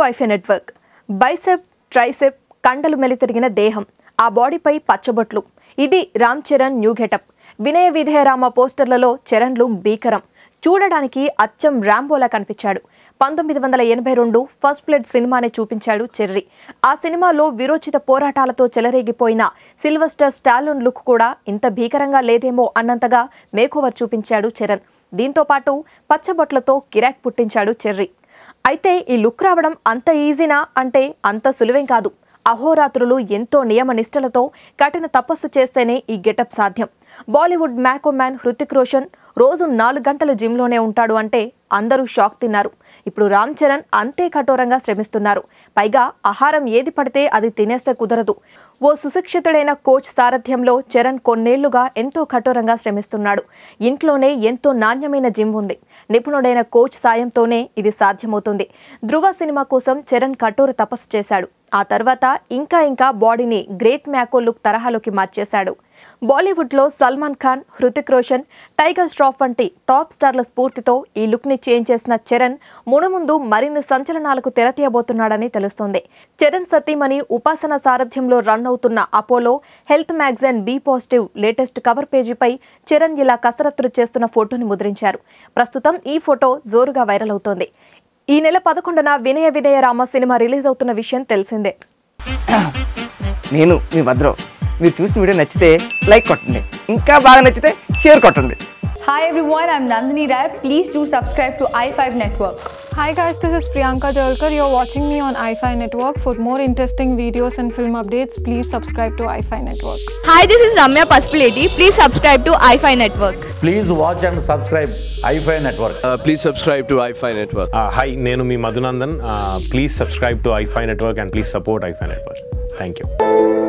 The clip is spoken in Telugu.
ఐఫే నెట్వర్క్ బైసెప్ ట్రైసెప్ కండలు మెలితిరిగిన దేహం ఆ బాడీపై పచ్చబొట్లు ఇది రామ్ చరణ్ న్యూ గెటప్ వినయ విధేయరామ పోస్టర్లలో చరణ్ లుక్ భీకరం చూడడానికి అచ్చం ర్యాంబోలా కనిపించాడు పంతొమ్మిది వందల ఎనభై రెండు ఫస్ట్ బ్లడ్ సినిమాని చూపించాడు చెర్రీ ఆ సినిమాలో విరోచిత పోరాటాలతో చెలరేగిపోయిన సిల్వస్టర్ స్టాలోన్ లుక్ కూడా ఇంత భీకరంగా లేదేమో అన్నంతగా మేకోవర్ చూపించాడు చరణ్ దీంతో పాటు పచ్చబొట్లతో కిరాక్ పుట్టించాడు చెర్రీ అయితే ఈ లుక్ రావడం అంత ఈజీనా అంటే అంత సులువేం కాదు అహోరాత్రులు ఎంతో నియమ నిష్టలతో కఠిన తపస్సు చేస్తేనే ఈ గెటప్ సాధ్యం బాలీవుడ్ మ్యాకోమ్యాన్ హృతిక్ రోషన్ రోజు నాలుగు గంటలు జిమ్లోనే ఉంటాడు అంటే అందరూ షాక్ తిన్నారు ఇప్పుడు రామ్ చరణ్ అంతే కఠోరంగా శ్రమిస్తున్నారు పైగా ఆహారం ఏది పడితే అది తినేస్తే కుదరదు ఓ సుశిక్షితుడైన కోచ్ సారథ్యంలో చరణ్ కొన్నేళ్లుగా ఎంతో కఠోరంగా శ్రమిస్తున్నాడు ఇంట్లోనే ఎంతో నాణ్యమైన జిమ్ ఉంది నిపుణుడైన కోచ్ సాయంతోనే ఇది సాధ్యమవుతుంది ధృవ సినిమా కోసం చరణ్ కఠోర తపస్సు చేశాడు ఆ తర్వాత ఇంకా ఇంకా బాడీని గ్రేట్ మ్యాకో లుక్ తరహాలోకి మార్చేశాడు బాలీవుడ్లో సల్మాన్ ఖాన్ హృతిక్ రోషన్ టైగర్ స్ట్రాఫ్ వంటి టాప్ స్టార్ల స్ఫూర్తితో ఈ లుక్ని చేంజ్ చేసిన చరణ్ మునుముందు మరిన్ని సంచలనాలకు తెరతీయబోతున్నాడని తెలుస్తోంది చరణ్ సతీమణి ఉపాసన సారథ్యంలో రన్ అవుతున్న Apollo health magazine B positive latest cover పేజీపై చరణ్ ఇలా కసరత్తులు చేస్తున్న ఫోటోని ముద్రించారు ప్రస్తుతం ఈ ఫోటో జోరుగా వైరల్ అవుతోంది ఈ నెల పదకొండున వినయ విధేయ రామ సినిమా రిలీజ్ అవుతున్న విషయం తెలిసిందే నేను మీ భద్రం మీరు చూసిన వీడియో నచ్చితే లైక్ కొట్టండి ఇంకా బాగా నచ్చితే షేర్ కొట్టండి Hi everyone, I'm Nandini Rai. Please do subscribe to i5 Network. Hi guys, this is Priyanka Jalkar. You're watching me on iFi Network. For more interesting videos and film updates, please subscribe to iFi Network. Hi, this is Ramya Paspaleti. Please subscribe to iFi Network. Please watch and subscribe iFi Network. Uh, please subscribe to iFi Network. Hi నేను మీ Madhunandan please subscribe to iFi network and please support iFi network thank you